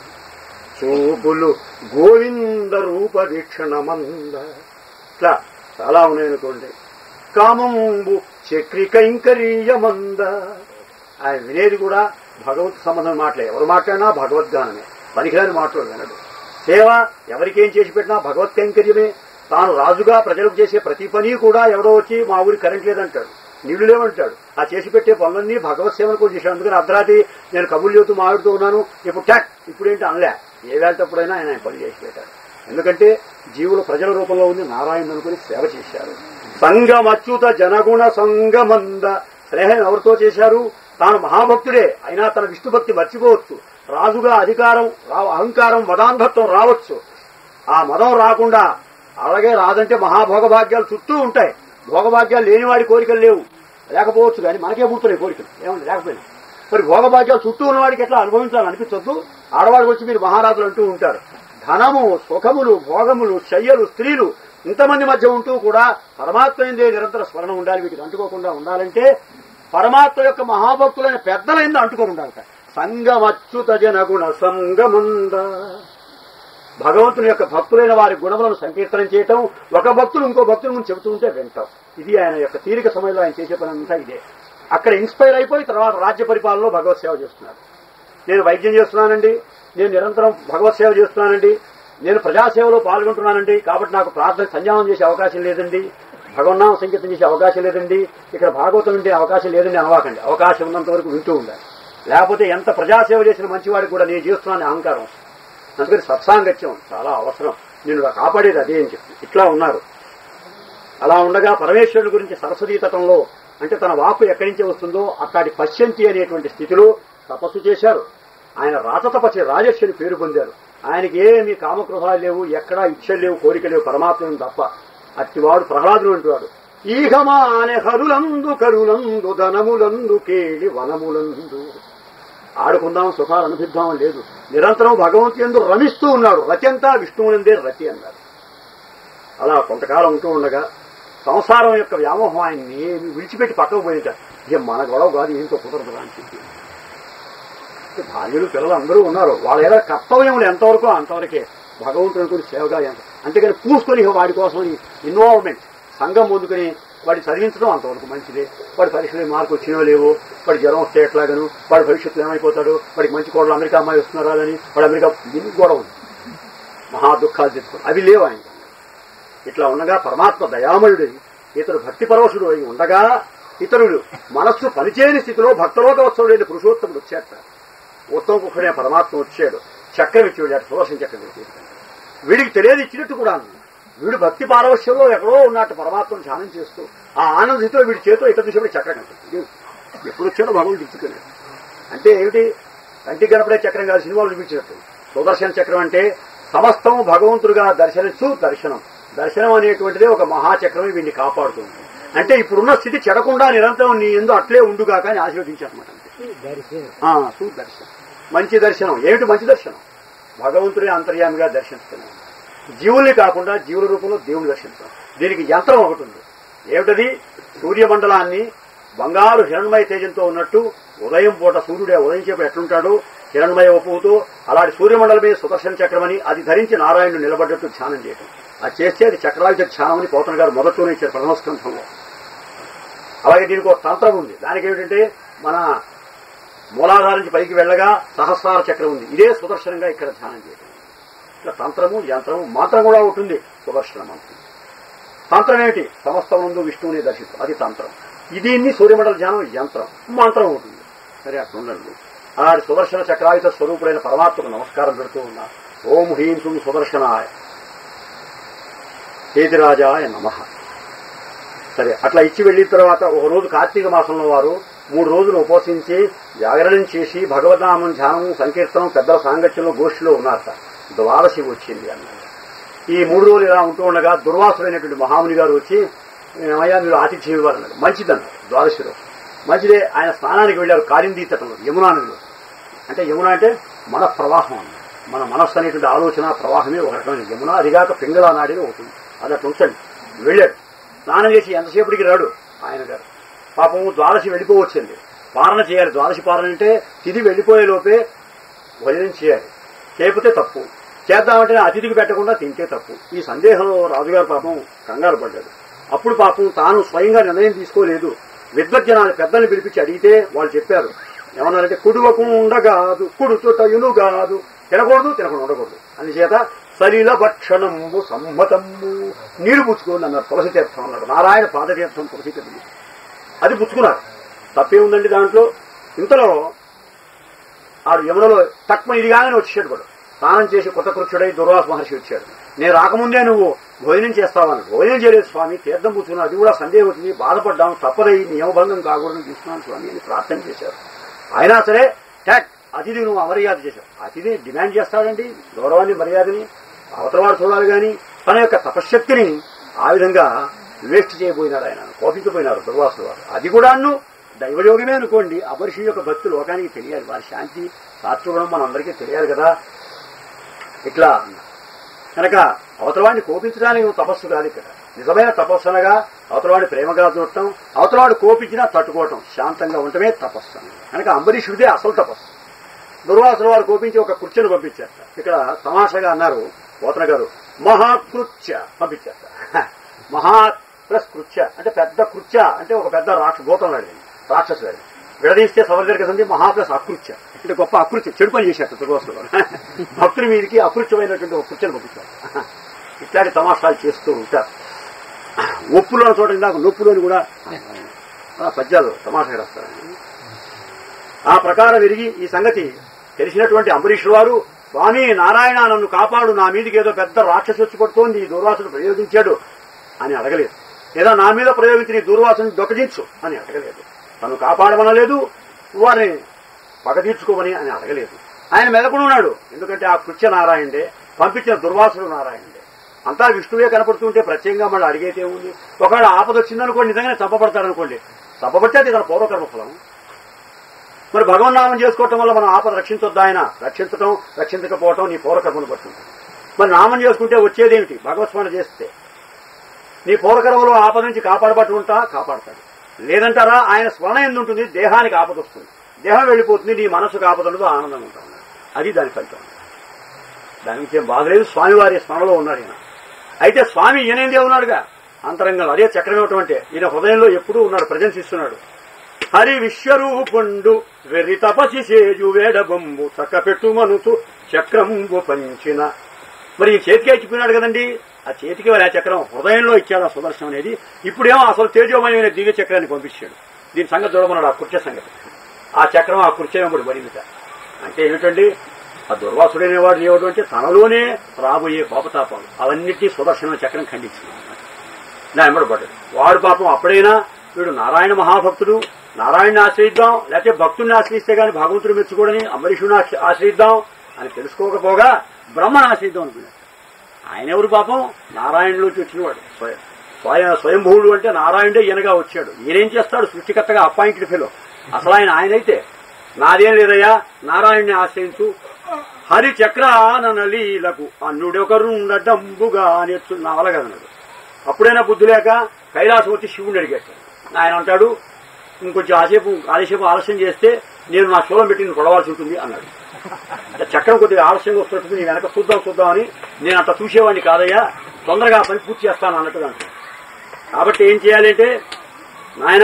Speaker 3: చూపులు గోవింద రూప వీక్షణమంద ఇట్లా చాలా ఉన్నాయనుకోండి కామంబు చక్రి కైంకరీయమంద ఆయన వినేది కూడా భగవత్ సంబంధం మాటలే ఎవరు మాట్లాడినా భగవద్గానమే పనికిరాని మాటలు వినడు సేవ ఎవరికేం చేసి పెట్టినా భగవత్ కైంకర్యమే తాను రాజుగా ప్రజలకు చేసే ప్రతి పని కూడా ఎవడో వచ్చి మా ఊరి కరెంట్ లేదంటాడు నీళ్లు లేవంటాడు ఆ చేసి పెట్టే పనులన్నీ భగవత్ సేవను కూడా చేశాడు అందుకని అర్ధరాత్రి నేను కబుర్లు చెబుతూ మాట్లాడుతూ ఉన్నాను ఇప్పుడు ట్యాక్ ఇప్పుడేంటి అనలే ఏ వేళటప్పుడైనా ఆయన పని చేసి పెట్టాడు ఎందుకంటే జీవులు ప్రజల రూపంలో ఉంది నారాయణ అనుకుని సేవ చేశారు సంగమచ్యుత జనగుణ సంగమంద స్నేహం ఎవరితో చేశారు తాను మహాభక్తుడే అయినా తన విష్ణుభక్తి మర్చిపోవచ్చు రాజుగా అధికారం రా- అహంకారం మదాంధత్వం రావచ్చు ఆ మదం రాకుండా అలాగే రాదంటే మహాభోగభాగ్యాలు చుట్టూ ఉంటాయి భోగభాగ్యాలు లేనివాడి కోరికలు లేవు లేకపోవచ్చు కానీ మనకే పుడుతున్నాయి కోరికలు ఏమన్నా లేకపోయినా మరి భోగభాగ్యాలు చుట్టూ ఉన్నవాడికి ఎట్లా అనుభవించాలనిపించొద్దు ఆడవాడికి వచ్చి మీరు మహారాజులు అంటూ ఉంటారు ధనము సుఖములు భోగములు శయ్యలు స్త్రీలు ఇంతమంది మధ్య ఉంటూ కూడా పరమాత్మ ఎందే నిరంతర స్మరణ ఉండాలి వీటికి అంటుకోకుండా ఉండాలంటే పరమాత్మ యొక్క మహాభక్తులైన పెద్దలైంది అంటుకొని ఉండాలట సంగమచ్యుత జనగుణ సంగమంద భగవంతుని యొక్క భక్తులైన వారి గుణములను సంకీర్తనం చేయటం ఒక భక్తులు ఇంకో భక్తుల గురించి చెబుతూ ఉంటే వింటాం ఇది ఆయన యొక్క తీరిక సమయంలో ఆయన చేసే పని అంతా ఇదే అక్కడ ఇన్స్పైర్ అయిపోయి తర్వాత రాజ్య పరిపాలనలో భగవత్ సేవ చేస్తున్నారు నేను వైద్యం చేస్తున్నానండి నేను నిరంతరం భగవత్ సేవ చేస్తున్నానండి నేను ప్రజాసేవలో పాల్గొంటున్నానండి కాబట్టి నాకు ప్రార్థన సంధ్యానం చేసే అవకాశం లేదండి భగవన్నామ సంకీర్తన చేసే అవకాశం లేదండి ఇక్కడ భాగవతం వింటే అవకాశం లేదండి అనవాకండి అవకాశం ఉన్నంత వరకు వింటూ ఉండాలి లేకపోతే ఎంత ప్రజాసేవ చేసిన మంచివాడికి కూడా నేను చేస్తున్నాను అహంకారం వస్తుంది. అందుకని సత్సాంగత్యం చాలా అవసరం నేను కాపాడేది అదే అని చెప్పి ఇట్లా ఉన్నారు అలా ఉండగా పరమేశ్వరుడి గురించి సరస్వతీ తటంలో అంటే తన వాకు ఎక్కడి నుంచి వస్తుందో అట్లాంటి పశ్యంతి అనేటువంటి స్థితిలో తపస్సు చేశారు ఆయన రాతతపసి రాజర్షుని పేరు పొందారు ఆయనకి ఏమి కామకృహాలు లేవు ఎక్కడా ఇచ్చలు లేవు కోరిక లేవు పరమాత్మను తప్ప అట్టివాడు ప్రహ్లాదుడు అంటువాడు ఈహమానే హరులందు కరులందు ధనములందు కేళి వనములందు ఆడుకుందాం సుఖాలు అనుభిద్దాం లేదు నిరంతరం భగవంతు ఎందు రమిస్తూ ఉన్నాడు రతి అంతా విష్ణువునందే రతి అన్నారు అలా కొంతకాలం ఉంటూ ఉండగా సంసారం యొక్క వ్యామోహం ఆయన్ని ఏమి విడిచిపెట్టి పక్కకు పోయింట ఇక మన గొడవ కాదు ఏంటో కుదరదు అని చెప్పి అంటే భార్యలు పిల్లలు అందరూ ఉన్నారు వాళ్ళ ఏదో కర్తవ్యములు ఎంతవరకు అంతవరకే భగవంతుని కూడా సేవగా ఎంత అంతేగాని పూసుకొని ఇక వాడి కోసం ఇన్వాల్వ్మెంట్ సంఘం పొందుకుని వాడి చదివించడం అంతవరకు మంచిదే వాడి పరీక్షలో మార్కు వచ్చినో లేవో వాడి జ్వరం వస్తే ఎట్లాగను వాడి భవిష్యత్తులో ఏమైపోతాడు వాడికి మంచి కోడలు అమెరికా అమ్మాయి వస్తున్నారా అని వాడు అమెరికా దీనికి కూడా ఉంది మహా దుఃఖాలు తెచ్చుకోవడం అవి లేవు ఆయన ఇట్లా ఉండగా పరమాత్మ దయామయుడై ఇతడు భక్తి పరవశుడు అయి ఉండగా ఇతరుడు మనస్సు పనిచేయని స్థితిలో భక్తలోకవత్సవుడైన పురుషోత్తముడు వచ్చేట ఉత్తమ కుక్కడే పరమాత్మ వచ్చాడు చక్రం ఇచ్చి వెళ్ళాడు సుదర్శన చక్రం ఇచ్చి వీడికి తెలియదు ఇచ్చినట్టు కూడా వీడు భక్తి పారవశ్యంలో ఎక్కడో ఉన్నట్టు పరమాత్మను ధ్యానం చేస్తూ ఆ ఆనంద స్థితిలో వీడి చేతిలో ఇతర చూసేప్పుడు చక్రం కనిపిస్తుంది ఎప్పుడు వచ్చాడో భగవంతుడు ఇచ్చుకున్నాడు అంటే ఏమిటి కంటికి కనపడే చక్రం కాదు సినిమాలు చూపించినట్టు సుదర్శన చక్రం అంటే సమస్తం భగవంతుడుగా దర్శనిస్తూ దర్శనం దర్శనం అనేటువంటిదే ఒక మహాచక్రం వీడిని కాపాడుతుంది అంటే ఇప్పుడున్న స్థితి చెడకుండా నిరంతరం నీ ఎందు అట్లే ఉండుగా కానీ ఆశీర్వదించారనమాట ఆ, సుదర్శనం మంచి దర్శనం ఏమిటి మంచి దర్శనం భగవంతుడే అంతర్యామిగా దర్శిస్తున్నాం జీవుల్ని కాకుండా జీవుల రూపంలో దేవుని దర్శించడం దీనికి యంత్రం ఒకటి ఉంది ఏమిటది సూర్యమండలాన్ని బంగారు హిరణ్మయ తేజంతో ఉన్నట్టు ఉదయం పూట సూర్యుడే ఉదయించేపు ఎట్లుంటాడు హిరణ్మయ ఒప్పుతూ అలాంటి సూర్యమండలమే సుదర్శన చక్రమని అది ధరించి నారాయణుడు నిలబడ్డట్టు ధ్యానం చేయటం అది చేస్తే అది చక్రాయుధ ధ్యానం అని పోతన గారు మొదట్లోనే ఇచ్చారు ప్రథమ స్కంధంలో అలాగే దీనికి ఒక తంత్రం ఉంది దానికి ఏమిటంటే మన మూలాధారం నుంచి పైకి వెళ్ళగా సహస్రార చక్రం ఉంది ఇదే సుదర్శనంగా ఇక్కడ ధ్యానం చేయటం ఇట్లా తంత్రము యంత్రము మంత్రం కూడా ఉంటుంది సుదర్శన మంత్రం తంత్రం ఏమిటి సమస్త ముందు విష్ణువుని దర్శించడం అది తంత్రం దీన్ని సూర్యమండల ధ్యానం యంత్రం మంత్రం ఉంటుంది సరే అట్లా ఉండండి అలాంటి సుదర్శన చక్రాయుధ స్వరూపుడైన పరమాత్మకు నమస్కారం పెడుతూ ఉన్నా ఓం హ్రీం సుం సుదర్శనాయ హేతిరాజాయ నమ సరే అట్లా ఇచ్చి వెళ్ళిన తర్వాత ఒక రోజు కార్తీక మాసంలో వారు మూడు రోజులు ఉపవసించి జాగరణం చేసి భగవద్నామం ధ్యానం సంకీర్తనం పెద్దల సాంగత్యంలో గోష్ఠిలో ఉన్నారట ద్వాదశి వచ్చింది అన్నారు ఈ మూడు రోజులు ఇలా ఉంటూ ఉండగా దుర్వాసుడైనటువంటి మహాముని గారు వచ్చి ఏమయ్యా మీరు ఆతిథ్యం ఇవ్వాలన్నారు మంచిదన్నారు ద్వాదశి రోజు మంచిదే ఆయన స్నానానికి వెళ్ళారు కారిందీ తటంలో యమునా నదిలో అంటే యమున అంటే మన ప్రవాహం అన్నమాట మన మనస్సు అనేటువంటి ఆలోచన ప్రవాహమే ఒక రకమైన యమున అదిగాక పింగళా నాడిని అవుతుంది అది అట్లా ఉంచండి వెళ్ళాడు స్నానం చేసి ఎంతసేపటికి రాడు ఆయన గారు పాపం ద్వాదశి వెళ్ళిపోవచ్చింది పాలన చేయాలి ద్వాదశి పాలన అంటే తిది వెళ్ళిపోయే లోపే భోజనం చేయాలి చేయకపోతే తప్పు చేద్దామంటే అతిథికి పెట్టకుండా తింటే తప్పు ఈ సందేహంలో రాజుగారు పాపం కంగారు పడ్డాడు అప్పుడు పాపం తాను స్వయంగా నిర్ణయం తీసుకోలేదు విద్వజ్జనాలు పెద్దల్ని పిలిపించి అడిగితే వాళ్ళు చెప్పారు ఏమన్నారంటే కుడువకుండా కాదు కుడుచుటయును కాదు తినకూడదు తినకుండా ఉండకూడదు అందుచేత సలిల భక్షణము సమ్మతము నీరు పుచ్చుకోండి అన్నారు తులసి తీర్థం అన్నారు నారాయణ పాదతీర్థం తులసి తీర్థం అది పుచ్చుకున్నారు తప్పే ఉందండి దాంట్లో ఇంతలో ఆడు యమునలో తక్కువ ఇదిగానే వచ్చాడు కూడా స్నానం చేసి కృతకృత్యుడై దుర్వాస మహర్షి వచ్చాడు నేను రాకముందే నువ్వు భోజనం చేస్తావని భోజనం చేయలేదు స్వామి తీర్థం పుచ్చుకున్నా అది కూడా సందేహం వచ్చింది బాధపడ్డాం తప్పదై నియమభంగం కాకూడదని తీసుకున్నాను స్వామి అని ప్రార్థన చేశారు అయినా సరే ట్యాక్ అతిథి నువ్వు అమర్యాద చేశావు అతిథి డిమాండ్ చేస్తాడండి గౌరవాన్ని మర్యాదని అవతలవాడు చూడాలి కానీ తన యొక్క తపశ్శక్తిని ఆ విధంగా వేస్ట్ చేయబోయినాడు ఆయన కోపించబోయినారు దుర్వాసులు వారు అది కూడాను దైవయోగమే అనుకోండి అపరిషి యొక్క భక్తి లోకానికి తెలియాలి వారి శాంతి సాత్వికం మనందరికీ తెలియాలి కదా ఇట్లా అన్నారు. కనుక అవతలవాడిని కోపించడానికి నువ్వు తపస్సు కాదు ఇక్కడ నిజమైన తపస్సు అనగా అవతలవాడి ప్రేమగా చూడటం అవతలవాడు కోపించినా తట్టుకోవటం శాంతంగా ఉండటమే తపస్సు అన్నది. కనుక అంబరీషుడిదే అసలు తపస్సు దుర్వాసుల వారు కోపించి ఒక కుర్చీని పంపించారట ఇక్కడ తమాషగా అన్నారు పోతన గారు మహాకృత్య పంపించారట మహా ప్లస్ కృత్య అంటే పెద్ద కృత్య అంటే ఒక పెద్ద రాక్ష భూతం లాంటిది రాక్షసు లాంటిది విడదీస్తే సవర్గరికి సంది మహా ప్లస్ అకృత్య అంటే గొప్ప అకృత్య చెడు పని చేశారు దుర్వాసుల వారు భక్తుల మీదకి అకృత్యమైనటువంటి ఒక కృత్యను పంపించారు ఇట్లాంటి తమాషాలు చేస్తూ ఉంటారు ఒప్పులోని చోట ఇందాక నొప్పులోని కూడా ఆ పద్యాలు తమాషా రాస్తారు ఆ ప్రకారం విరిగి ఈ సంగతి తెలిసినటువంటి అంబరీషుడు వారు స్వామి నారాయణ నన్ను కాపాడు నా మీదకి ఏదో పెద్ద రాక్షసు వచ్చి పడుతోంది ఈ దూర్వాసుడు ప్రయోగించాడు అని అడగలేదు లేదా నా మీద ప్రయోగించిన ఈ దూర్వాసుని దొక్కజించు అని అడగలేదు తను కాపాడమనలేదు వారిని పగ తీర్చుకోమని అని అడగలేదు ఆయన మెదకుని ఉన్నాడు ఎందుకంటే ఆ కృత్య నారాయణుడే పంపించిన దుర్వాసుడు నారాయణుడే అంతా విష్ణువే కనపడుతుంటే ప్రత్యేకంగా మళ్ళీ అడిగేతే ఉంది ఒకవేళ ఆపద వచ్చిందనుకోండి నిజంగానే చంపబడతాడనుకోండి చంపబడితే అది తన పూర్వకర్మ ఫలం మరి భగవన్నామం చేసుకోవటం వల్ల మనం ఆపద రక్షించొద్దా ఆయన రక్షించటం రక్షించకపోవటం నీ పూర్వకర్మను పట్టుకుంటుంది మరి నామం చేసుకుంటే వచ్చేదేమిటి భగవత్స్మరణ చేస్తే నీ పూర్వకర్మలో ఆపద నుంచి కాపాడబట్టి ఉంటా కాపాడతాడు లేదంటారా ఆయన స్మరణ ఎందుంటుంది దేహానికి ఆపద వస్తుంది దేహం వెళ్ళిపోతుంది నీ మనసుకు ఆపద ఉండదు ఆనందంగా ఉంటా ఉన్నాడు అది దాని ఫలితం దానికి ఏం బాధలేదు స్వామివారి స్మరణలో ఉన్నాడు ఈయన అయితే స్వామి ఈయనేందే ఉన్నాడుగా అంతరంగంలో అదే చక్రం ఇవ్వటం అంటే ఈయన హృదయంలో ఎప్పుడూ ఉన్నాడు ప్రజెన్స్ ఇస్తున్నాడు హరి విశ్వరూపుండు వెర్రి తపసి సేజు వేడబొంబు చక్కపెట్టు మనుతు చక్రంబు పంచిన మరి ఈ చేతికే ఇచ్చిపోయినాడు కదండి ఆ చేతికి వారి ఆ చక్రం హృదయంలో ఇచ్చాడు ఆ సుదర్శనం అనేది ఇప్పుడేమో అసలు తేజోమయమైన దివ్య చక్రాన్ని పంపించాడు దీని సంగతి చూడమన్నాడు ఆ కుర్చ సంగతి ఆ చక్రం ఆ కుర్చీ వెంబడి పడిందిట అంటే ఏమిటండి ఆ దుర్వాసుడైన వాడు ఏమిటి అంటే తనలోనే రాబోయే కోపతాపాలు అవన్నిటినీ సుదర్శన చక్రం ఖండించింది నా వెంబడి పడ్డాడు వాడు పాపం అప్పుడైనా వీడు నారాయణ మహాభక్తుడు నారాయణని ఆశ్రయిద్దాం లేకపోతే భక్తుడిని ఆశ్రయిస్తే గాని భగవంతుడు మెచ్చుకోడని అంబరీషుని ఆశ్ర- ఆశ్రయిద్దాం అని తెలుసుకోకపోగా బ్రహ్మను ఆశ్రయిద్దాం అనుకున్నాడు ఆయన ఎవరు పాపం నారాయణలోకి వచ్చినవాడు స్వయం స్వయం స్వయంభూవుడు అంటే నారాయణుడే ఈయనగా వచ్చాడు ఈయనేం చేస్తాడు సృష్టికర్తగా అపాయింటెడ్ ఫెలో అసలు ఆయన ఆయనైతే నాదేం లేదయ్యా నారాయణ్ణి ఆశ్రయించు హరి చక్రానలీలకు అన్నుడొకరుండడంబుగా నేర్చు నా వల్ల కదన్నాడు అప్పుడైనా బుద్ధి లేక కైలాసం వచ్చి శివుడిని అడిగాడు ఆయన అంటాడు ఇంకొంచెం ఆసేపు ఆలస్యం ఆలస్యం చేస్తే నేను నా శూలం పెట్టి నేను పొడవాల్సి ఉంటుంది అన్నాడు అంటే చక్రం కొద్దిగా ఆలస్యంగా వస్తున్నట్టు నీ వెనక చూద్దాం చూద్దామని నేను అంత చూసేవాడిని కాదయ్యా తొందరగా ఆ పని పూర్తి చేస్తాను అన్నట్టుగా అంటాడు కాబట్టి ఏం చేయాలంటే నాయన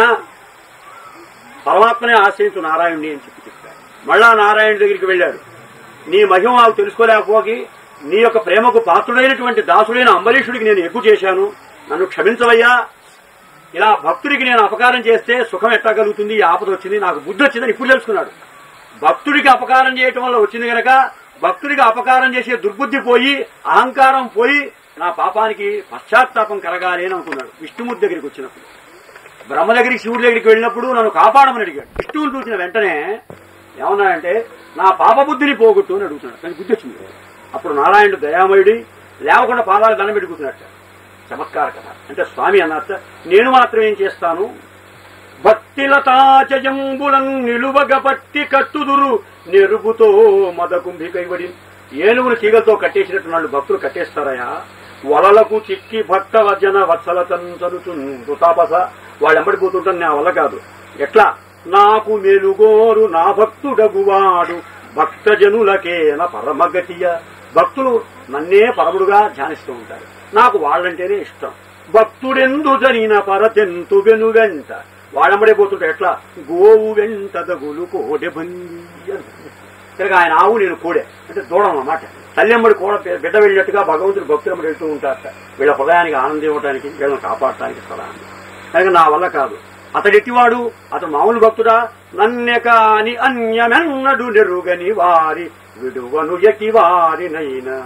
Speaker 3: పరమాత్మనే ఆశ్రయించు నారాయణుని అని చెప్పి చెప్పాడు మళ్ళా నారాయణ దగ్గరికి వెళ్ళాడు నీ మహిమ నాకు తెలుసుకోలేకపోకి నీ యొక్క ప్రేమకు పాత్రుడైనటువంటి దాసుడైన అంబరీషుడికి నేను ఎక్కువ చేశాను నన్ను క్షమించవయ్యా ఇలా భక్తుడికి నేను అపకారం చేస్తే సుఖం ఎట్టా కలుగుతుంది ఈ ఆపద వచ్చింది నాకు బుద్ధి వచ్చిందని ఇప్పుడు తెలుసుకున్నాడు భక్తుడికి అపకారం చేయటం వల్ల వచ్చింది గనక భక్తుడికి అపకారం చేసే దుర్బుద్ధి పోయి అహంకారం పోయి నా పాపానికి పశ్చాత్తాపం కలగాలి అని అనుకున్నాడు విష్ణుమూర్తి దగ్గరికి వచ్చినప్పుడు బ్రహ్మ దగ్గరికి శివుడి దగ్గరికి వెళ్ళినప్పుడు నన్ను కాపాడమని అడిగాడు విష్ణువుని చూసిన వెంటనే ఏమన్నాడంటే నా పాపబుద్ధిని పోగొట్టు అని అడుగుతున్నాడు కానీ బుద్ధి వచ్చింది అప్పుడు నారాయణుడు దయామయుడి లేవకుండా పాదాలు దండం పెట్టుకుంటున్నట్ట చమత్కార కథ అంటే స్వామి అన్నట్ట నేను మాత్రం ఏం చేస్తాను భక్తిలతాచయంబులం నిలువగ పట్టి కట్టుదురు నెరుగుతో మదకుంభి కైబడి ఏనుగులు తీగలతో కట్టేసినట్టు వాళ్ళు భక్తులు కట్టేస్తారయా వలలకు చిక్కి భక్త వజన వత్సలతనుచుండు తాపస వాళ్ళు ఎంబడిపోతుంటాను నా వల్ల కాదు ఎట్లా నాకు మెలుగోరు నా భక్తుడగువాడు భక్తజనులకేన పరమగతియ భక్తులు నన్నే పరముడుగా ధ్యానిస్తూ ఉంటారు నాకు వాళ్ళంటేనే ఇష్టం భక్తుడెందు జరిగిన పరతెంతు వెను వెంట వాళ్ళంబడే పోతుంటే ఎట్లా గోవు వెంట దగులు కోడె బంది కనుక ఆయన ఆవు నేను కోడే అంటే దూడం అన్నమాట తల్లెమ్మడి కోడ బిడ్డ వెళ్ళినట్టుగా భగవంతుడు భక్తులమ్మడి వెళ్తూ ఉంటారట వీళ్ళ హృదయానికి ఆనందం ఇవ్వడానికి వీళ్ళని కాపాడటానికి స్థలాన్ని కనుక నా వల్ల కాదు అతడెట్టివాడు అతడు మామూలు భక్తుడా నన్నె కాని అన్యమెన్నడు నెరుగని వారి విడువను ఎకి వారినైనా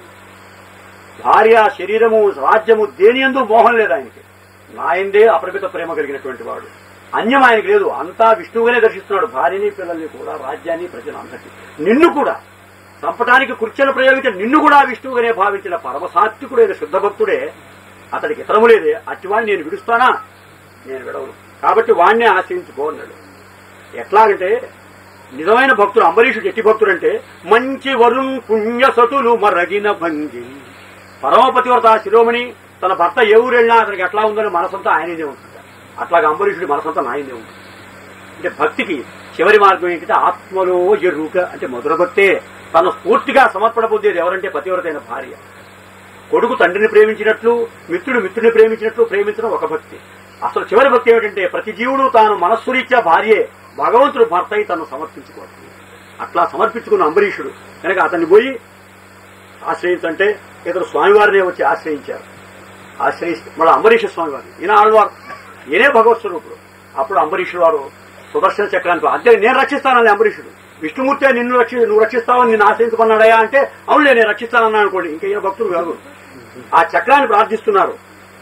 Speaker 3: భార్య శరీరము రాజ్యము దేని ఎందు మోహం లేదు ఆయనకి నాయందే అపరిమిత ప్రేమ కలిగినటువంటి వాడు అన్యం ఆయనకి లేదు అంతా విష్ణువుగానే దర్శిస్తున్నాడు భార్యని పిల్లల్ని కూడా రాజ్యాన్ని ప్రజలు అంతటి నిన్ను కూడా చంపటానికి కుర్చీలు ప్రయోగించిన నిన్ను కూడా విష్ణువుగానే భావించిన పరమసాత్వికుడైన శుద్ధ భక్తుడే అతడికి ఇతరము లేదే అట్టివాడిని నేను విడుస్తానా నేను విడవను కాబట్టి వాణ్ణే ఆశ్రయించుకో అన్నాడు ఎట్లాగంటే నిజమైన భక్తుడు అంబరీషుడు ఎట్టి భక్తుడు అంటే మంచి వరుణ్ పుణ్య సతులు మరగిన భంగి పరమపతివ్రత శిరోమణి తన భర్త ఏ ఊరు వెళ్ళినా అతనికి ఎట్లా ఉందని మనసంతా ఆయనదే ఉంటుంది అట్లాగా అంబరీషుడి మనసంతా ఆయనదే ఉంటుంది అంటే భక్తికి చివరి మార్గం ఏంటంటే ఆత్మలో ఎరుక అంటే మధుర భక్తే తను పూర్తిగా సమర్పణ పొందేది ఎవరంటే పతివ్రతైన భార్య కొడుకు తండ్రిని ప్రేమించినట్లు మిత్రుడు మిత్రుని ప్రేమించినట్లు ప్రేమించడం ఒక భక్తి అసలు చివరి భక్తి ఏమిటంటే ప్రతి జీవుడు తాను మనస్సురీత్యా భార్యే భగవంతుడు భర్త అయి తను సమర్పించుకోవాలి అట్లా సమర్పించుకున్న అంబరీషుడు కనుక అతన్ని పోయి ఆశ్రయించంటే ఇతరు స్వామివారినే వచ్చి ఆశ్రయించారు ఆశ్రయిస్తే మళ్ళీ అంబరీష స్వామివారు ఈయన ఆళ్వారు ఈయనే భగవత్ స్వరూపుడు అప్పుడు అంబరీషుడు వారు సుదర్శన చక్రానికి అంతే నేను రక్షిస్తానని అంబరీషుడు విష్ణుమూర్తి నిన్ను రక్షి నువ్వు రక్షిస్తావని నిన్ను ఆశ్రయించుకున్నాడయా అంటే అవునులే నేను రక్షిస్తానన్నా అనుకోండి ఇంకా ఈయన భక్తుడు కాదు ఆ చక్రాన్ని ప్రార్థిస్తున్నారు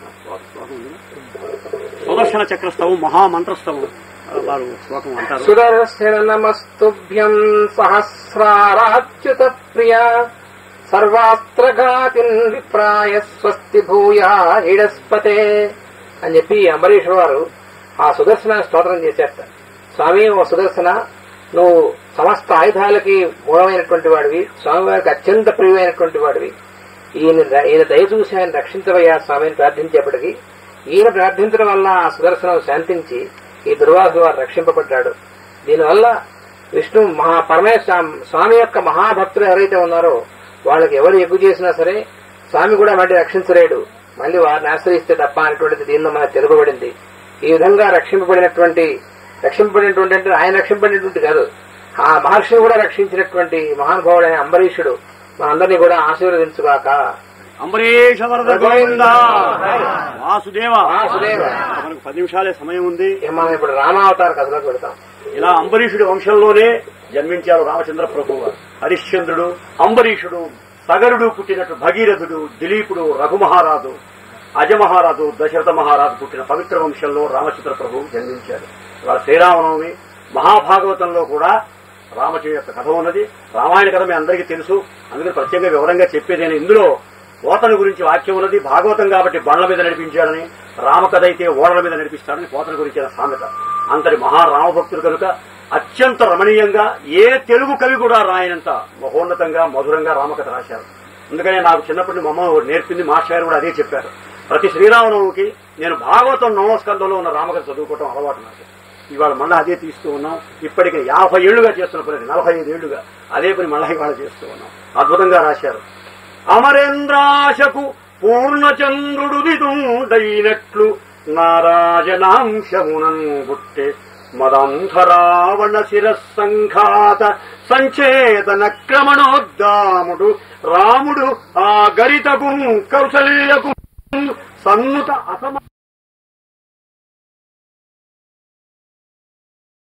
Speaker 3: సుదర్శన చక్రస్తవం మహామంత్రస్తవం వారు శ్లోకం అంటారు
Speaker 1: సుదర్శన నమస్తుభ్యం సహస్రారాచ్యుత ప్రియ సర్వాస్త్రఘాతిన్ విప్రాయ స్వస్తి భూయా హిడస్పతే అని చెప్పి అంబరీష్ వారు ఆ సుదర్శన స్తోత్రం చేశారట స్వామి ఓ సుదర్శన నువ్వు సమస్త ఆయుధాలకి మూలమైనటువంటి వాడివి స్వామివారికి అత్యంత ప్రియమైనటువంటి వాడివి ఈయన ఈయన దయ చూసి ఆయన రక్షించవయ్యా స్వామిని ప్రార్థించేప్పటికీ ఈయన ప్రార్థించడం వల్ల ఆ సుదర్శనం శాంతించి ఈ దుర్వాసు వారు రక్షింపబడ్డాడు దీనివల్ల విష్ణు మహా పరమేశ్వ స్వామి యొక్క మహాభక్తులు ఎవరైతే ఉన్నారో వాళ్ళకి ఎవరు ఎక్కువ చేసినా సరే స్వామి కూడా మళ్ళీ రక్షించలేడు మళ్ళీ వారిని ఆశ్రయిస్తే తప్ప అనేటువంటిది దీనిలో మనకు తెలుపబడింది ఈ విధంగా రక్షింపబడినటువంటి రక్షింపబడినటువంటి అంటే ఆయన రక్షింపబడినటువంటి కాదు ఆ మహర్షిని కూడా రక్షించినటువంటి మహానుభావుడైన అంబరీషుడు మనందరినీ కూడా ఆశీర్వదించుగాక
Speaker 3: అంబరీష వరద గోవింద వాసుదేవ
Speaker 1: వాసుదేవ.
Speaker 3: మనకు పది నిమిషాలే సమయం ఉంది
Speaker 1: ఇక మనం ఇప్పుడు రామావతార కథలోకి వెళతాం
Speaker 3: ఇలా అంబరీషుడి వంశంలోనే జన్మించారు రామచంద్ర ప్రభువు వారు. హరిశ్చంద్రుడు అంబరీషుడు సగరుడు పుట్టినట్టు భగీరథుడు దిలీపుడు రఘుమహారాజు అజమహారాజు దశరథ మహారాజు పుట్టిన పవిత్ర వంశంలో రామచంద్ర ప్రభువు జన్మించారు ఇవాళ శ్రీరామనవమి మహాభాగవతంలో కూడా రామచంద్ర యొక్క కథ ఉన్నది రామాయణ కథ మీ అందరికీ తెలుసు అందుకని ప్రత్యేకంగా వివరంగా చెప్పేది నేను ఇందులో పోతన గురించి వాక్యం ఉన్నది భాగవతం కాబట్టి బండ్ల మీద నడిపించాడని రామకథ అయితే ఓడల మీద నడిపిస్తాడని పోతన గురించిన సామెత అంతటి మహారామభక్తుడు కనుక అత్యంత రమణీయంగా ఏ తెలుగు కవి కూడా రాయనంత మహోన్నతంగా మధురంగా రామకథ రాశారు అందుకనే నాకు చిన్నప్పటి నుండి మా అమ్మ నేర్పింది మాస్టర్ కూడా అదే చెప్పారు ప్రతి శ్రీరామనవమికి నేను భాగవతం నవస్కందంలో ఉన్న రామకథ చదువుకోవటం అలవాటు నాకు ఇవాళ మళ్ళీ అదే తీస్తూ ఉన్నాం ఇప్పటికి యాభై ఏళ్లుగా చేస్తున్న పని నలభై ఐదు ఏళ్లుగా అదే పని మళ్ళీ ఇవాళ చేస్తూ ఉన్నాం అద్భుతంగా రాశారు అమరేంద్రాశకు పూర్ణచంద్రుడు దిదుడైనట్లు నారాజనాంశమునం గుట్టె మదంధరావణ శిరస్సంఘాత సంచేతన క్రమణోద్దాముడు రాముడు ఆ గరితకు కౌసల్యకు సన్నుత అసమ